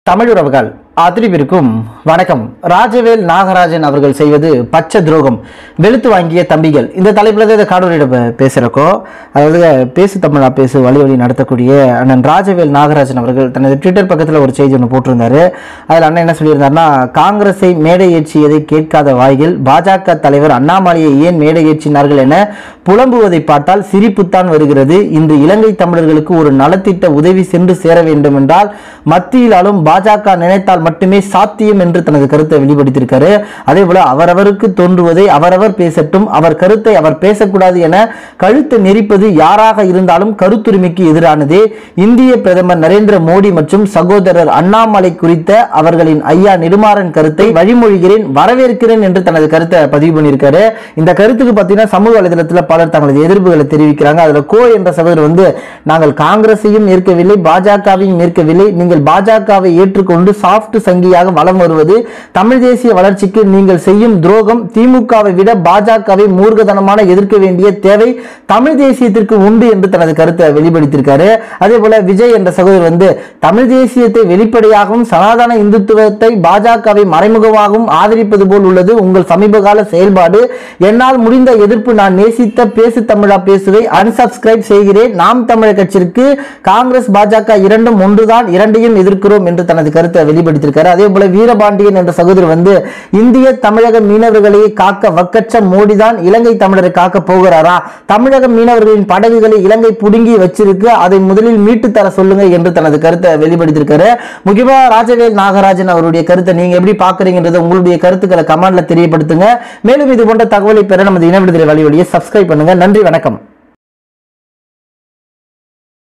தமிழ் உறவுகள் அத்தனை பேருக்கும் வணக்கம் ராஜவேல் நாகராஜன் அவர்கள் செய்வது பச்சை துரோகம் வெளுத்து வாங்கிய தம்பிகள் இந்த தலைப்பில் தான் இந்த காணொலியிட பே- பேசுறக்கோ அதாவது பேசு தமிழா பேசு வழி வழி நடத்தக்கூடிய அண்ணன் ராஜவேல் நாகராஜன் அவர்கள் தனது ட்விட்டர் பக்கத்தில் ஒரு செய்தி ஒன்று போட்டிருந்தாரு அதில் அண்ணன் என்ன சொல்லியிருந்தாருன்னா காங்கிரஸை மேடை ஏற்றியதை கேட்காத வாய்கள் பாஜக தலைவர் அண்ணாமலையை ஏன் மேடை ஏற்றினார்கள் என புலம்புவதை பார்த்தால் சிரிப்புத்தான் வருகிறது இன்று இலங்கை தமிழர்களுக்கு ஒரு நலத்திட்ட உதவி சென்று சேர வேண்டும் என்றால் மத்தியில் ஆளும் பாஜக நினைத்தால் மட்டுமே சாத்தியம் என்று தனது கருத்தை வெளிப்படுத்தியிருக்காரு அதே போல அவரவருக்கு தோன்றுவதை அவரவர் பேசட்டும் அவர் கருத்தை அவர் பேசக்கூடாது என கழுத்தை நெரிப்பது யாராக இருந்தாலும் கருத்துரிமைக்கு எதிரானதே இந்திய பிரதமர் நரேந்திர மோடி மற்றும் சகோதரர் அண்ணாமலை குறித்த அவர்களின் ஐயா நெடுமாறன் கருத்தை வழிமொழிகிறேன் வரவேற்கிறேன் என்று தனது கருத்தை பதிவு பண்ணியிருக்காரு இந்த கருத்துக்கு பார்த்தீங்கன்னா சமூக வலைதளத்தில் பலர் தங்களது எதிர்ப்புகளை தெரிவிக்கிறாங்க அதுல கோ என்ற சகோதரர் வந்து நாங்கள் காங்கிரஸையும் ஏற்கவில்லை பாஜகவையும் ஏற்கவில்லை நீங்கள் பாஜகவை ஏற்றுக்கொண்டு சாஃப்ட் சங்கியாக வலம் வருவது தமிழ் தேசிய வளர்ச்சிக்கு நீங்கள் செய்யும் துரோகம் திமுகவை விட பாஜகவை மூர்க்கதனமான எதிர்க்க வேண்டிய தேவை தமிழ் தேசியத்திற்கு உண்டு என்று தனது கருத்தை வெளிப்படுத்தியிருக்காரு அதே போல விஜய் என்ற சகோதரர் வந்து தமிழ் தேசியத்தை வெளிப்படையாகவும் சனாதன இந்துத்துவத்தை பாஜகவை மறைமுகமாகவும் ஆதரிப்பது போல் உள்ளது உங்கள் சமீபகால செயல்பாடு என்னால் முடிந்த எதிர்ப்பு நான் நேசித்த பேசு தமிழா பேசுவை unsubscribe செய்கிறேன் நாம் தமிழர் கட்சிக்கு காங்கிரஸ் பாஜக இரண்டும் ஒன்றுதான் இரண்டையும் எதிர்க்கிறோம் என்று தனது கருத்தை வெளிப்படுத்தியிருக்காரு அதே போல வீரபாண்டியன் என்ற சகோதரர் வந்து இந்திய தமிழக மீனவர்களை காக்க வக்கற்ற மோடிதான் இலங்கை தமிழரை காக்க போகிறாரா தமிழக மீனவர்களின் படகுகளை இலங்கை புடுங்கி வச்சிருக்கு அதை முதலில் மீட்டு தர சொல்லுங்க என்று தனது கருத்தை வெளிப்படுத்தியிருக்காரு முக்கியமா ராஜவேல் நாகராஜன் அவருடைய கருத்தை நீங்க எப்படி பாக்குறீங்கன்றதை உங்களுடைய கருத்துக்களை கமெண்ட்ல தெரியப்படுத்துங்க மேலும் இது போன்ற தகவலை பெற நமது இன விடுதலை வழி வழியை சப்ஸ்கிரைப் பண்ணுங்க நன்றி வணக்கம்